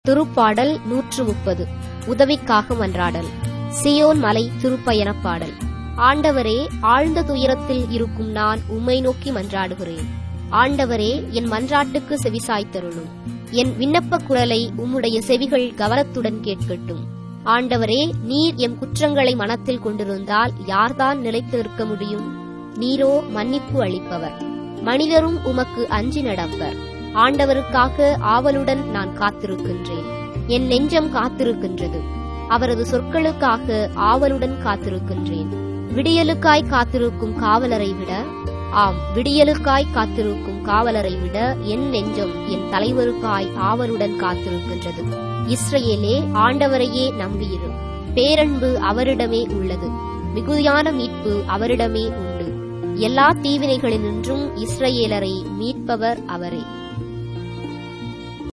திருப்பாடல் நூற்று முப்பது உதவிக்காக மன்றாடல் சியோன் மலை திருப்பயணப் பாடல் ஆண்டவரே ஆழ்ந்த துயரத்தில் இருக்கும் நான் உம்மை நோக்கி மன்றாடுகிறேன் ஆண்டவரே என் மன்றாட்டுக்கு செவிசாய்த்தருளும் என் விண்ணப்பக் குரலை உம்முடைய செவிகள் கவனத்துடன் கேட்கட்டும் ஆண்டவரே நீர் எம் குற்றங்களை மனத்தில் கொண்டிருந்தால் யார்தான் நிலைத்து நிற்க முடியும் நீரோ மன்னிப்பு அளிப்பவர் மனிதரும் உமக்கு அஞ்சி நடப்பர் ஆண்டவருக்காக ஆவலுடன் நான் காத்திருக்கின்றேன் என் நெஞ்சம் காத்திருக்கின்றது அவரது சொற்களுக்காக ஆவலுடன் காத்திருக்கின்றேன் விடியலுக்காய் காத்திருக்கும் காவலரை விட ஆம் விடியலுக்காய் காத்திருக்கும் காவலரை விட என் நெஞ்சம் என் தலைவருக்காய் ஆவலுடன் காத்திருக்கின்றது இஸ்ரவேலே ஆண்டவரையே நம்பியிரு பேரன்பு அவரிடமே உள்ளது மிகுதியான மீட்பு அவரிடமே உண்டு எல்லா தீவினைகளினின்றும் இஸ்ரவேலரை மீட்பவர் அவரே